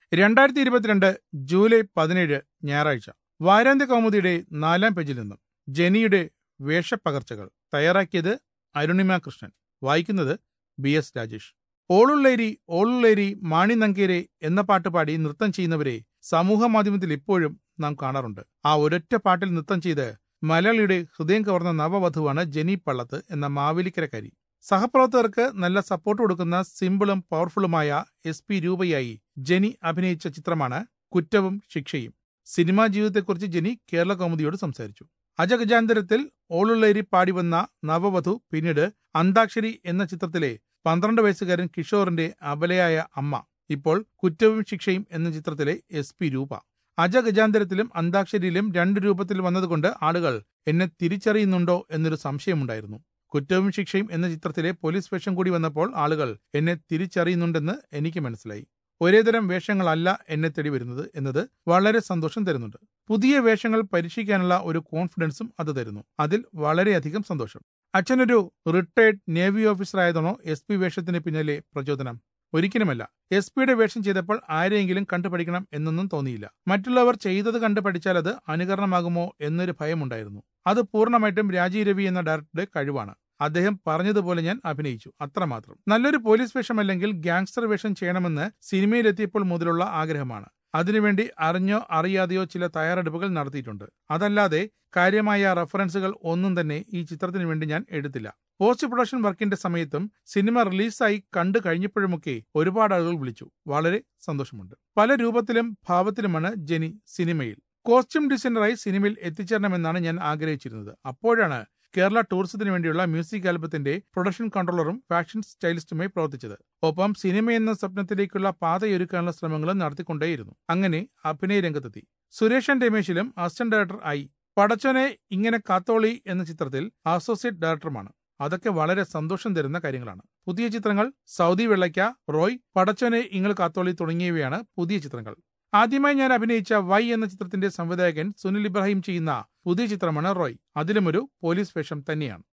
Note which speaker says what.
Speaker 1: രണ്ടായിരത്തി ഇരുപത്തിരണ്ട് ജൂലൈ പതിനേഴ് ഞായറാഴ്ച വാരാന്ത്യ കൗമുദിയുടെ നാലാം പേജിൽ നിന്നും ജെനിയുടെ വേഷപ്പകർച്ചകൾ തയ്യാറാക്കിയത് അരുണിമ കൃഷ്ണൻ വായിക്കുന്നത് ബി എസ് രാജേഷ് ഓളുള്ളേരി ഓളുള്ളേരി മാണി നങ്കേരെ എന്ന പാട്ട് പാടി നൃത്തം ചെയ്യുന്നവരെ സമൂഹ മാധ്യമത്തിൽ ഇപ്പോഴും നാം കാണാറുണ്ട് ആ ഒരൊറ്റ പാട്ടിൽ നൃത്തം ചെയ്ത് മലയാളിയുടെ ഹൃദയം കവർന്ന നവവധുവാണ് ജെനി പള്ളത്ത് എന്ന മാവേലിക്കരക്കാരി സഹപ്രവർത്തകർക്ക് നല്ല സപ്പോർട്ട് കൊടുക്കുന്ന സിമ്പിളും പവർഫുള്ളുമായ എസ് പി രൂപയായി ജെനി അഭിനയിച്ച ചിത്രമാണ് കുറ്റവും ശിക്ഷയും സിനിമാ ജീവിതത്തെക്കുറിച്ച് ജെനി കേരള കൗമുദിയോട് സംസാരിച്ചു അജഗജാന്തരത്തിൽ ഓളുള്ളേരി പാടി വന്ന നവവധു പിന്നീട് അന്താക്ഷരി എന്ന ചിത്രത്തിലെ പന്ത്രണ്ട് വയസ്സുകാരൻ കിഷോറിന്റെ അബലയായ അമ്മ ഇപ്പോൾ കുറ്റവും ശിക്ഷയും എന്ന ചിത്രത്തിലെ എസ് പി രൂപ അജഗജാന്തരത്തിലും അന്താക്ഷരിയിലും രണ്ട് രൂപത്തിൽ വന്നതുകൊണ്ട് ആളുകൾ എന്നെ തിരിച്ചറിയുന്നുണ്ടോ എന്നൊരു സംശയമുണ്ടായിരുന്നു കുറ്റവും ശിക്ഷയും എന്ന ചിത്രത്തിലെ പോലീസ് വേഷം കൂടി വന്നപ്പോൾ ആളുകൾ എന്നെ തിരിച്ചറിയുന്നുണ്ടെന്ന് എനിക്ക് മനസ്സിലായി ഒരേതരം വേഷങ്ങളല്ല എന്നെ തേടി വരുന്നത് എന്നത് വളരെ സന്തോഷം തരുന്നുണ്ട് പുതിയ വേഷങ്ങൾ പരീക്ഷിക്കാനുള്ള ഒരു കോൺഫിഡൻസും അത് തരുന്നു അതിൽ വളരെയധികം സന്തോഷം അച്ഛനൊരു റിട്ടയർഡ് നേവി ഓഫീസർ ആയതാണോ എസ് പി വേഷത്തിന് പിന്നിലെ പ്രചോദനം ഒരിക്കലുമല്ല എസ് പിയുടെ വേഷം ചെയ്തപ്പോൾ ആരെയെങ്കിലും കണ്ടുപഠിക്കണം എന്നൊന്നും തോന്നിയില്ല മറ്റുള്ളവർ ചെയ്തത് കണ്ടു പഠിച്ചാൽ അത് അനുകരണമാകുമോ എന്നൊരു ഭയമുണ്ടായിരുന്നു അത് പൂർണ്ണമായിട്ടും രാജീവ് രവി എന്ന ഡയറക്ടറുടെ കഴിവാണ് അദ്ദേഹം പറഞ്ഞതുപോലെ ഞാൻ അഭിനയിച്ചു അത്രമാത്രം നല്ലൊരു പോലീസ് വേഷമല്ലെങ്കിൽ ഗാങ്സ്റ്റർ വേഷം ചെയ്യണമെന്ന് സിനിമയിലെത്തിയപ്പോൾ മുതലുള്ള ആഗ്രഹമാണ് അതിനുവേണ്ടി അറിഞ്ഞോ അറിയാതെയോ ചില തയ്യാറെടുപ്പുകൾ നടത്തിയിട്ടുണ്ട് അതല്ലാതെ കാര്യമായ റഫറൻസുകൾ ഒന്നും തന്നെ ഈ ചിത്രത്തിന് വേണ്ടി ഞാൻ എടുത്തില്ല പോസ്റ്റ് പ്രൊഡക്ഷൻ വർക്കിന്റെ സമയത്തും സിനിമ റിലീസായി കണ്ടു കഴിഞ്ഞപ്പോഴുമൊക്കെ ഒരുപാട് ആളുകൾ വിളിച്ചു വളരെ സന്തോഷമുണ്ട് പല രൂപത്തിലും ഭാവത്തിലുമാണ് ജെനി സിനിമയിൽ കോസ്റ്റ്യൂം ഡിസൈനറായി സിനിമയിൽ എത്തിച്ചേരണമെന്നാണ് ഞാൻ ആഗ്രഹിച്ചിരുന്നത് അപ്പോഴാണ് കേരള ടൂറിസത്തിന് വേണ്ടിയുള്ള മ്യൂസിക് ആൽബത്തിന്റെ പ്രൊഡക്ഷൻ കൺട്രോളറും ഫാഷൻ സ്റ്റൈലിസ്റ്റുമായി പ്രവർത്തിച്ചത് ഒപ്പം സിനിമ എന്ന സ്വപ്നത്തിലേക്കുള്ള പാതയൊരുക്കാനുള്ള ശ്രമങ്ങളും നടത്തിക്കൊണ്ടേയിരുന്നു അങ്ങനെ അഭിനയ രംഗത്തെത്തി സുരേഷൻ രമേശിലും അസിസ്റ്റന്റ് ഡയറക്ടർ ആയി പടച്ചോനെ ഇങ്ങനെ കാത്തോളി എന്ന ചിത്രത്തിൽ അസോസിയേറ്റ് ഡയറക്ടറുമാണ് അതൊക്കെ വളരെ സന്തോഷം തരുന്ന കാര്യങ്ങളാണ് പുതിയ ചിത്രങ്ങൾ സൗദി വെള്ളയ്ക്ക റോയ് പടച്ചോനെ ഇങ്ങൾ കാത്തോളി തുടങ്ങിയവയാണ് പുതിയ ചിത്രങ്ങൾ ആദ്യമായി ഞാൻ അഭിനയിച്ച വൈ എന്ന ചിത്രത്തിന്റെ സംവിധായകൻ സുനിൽ ഇബ്രാഹിം ചെയ്യുന്ന പുതിയ ചിത്രമാണ് റോയ് അതിലുമൊരു പോലീസ് വേഷം തന്നെയാണ്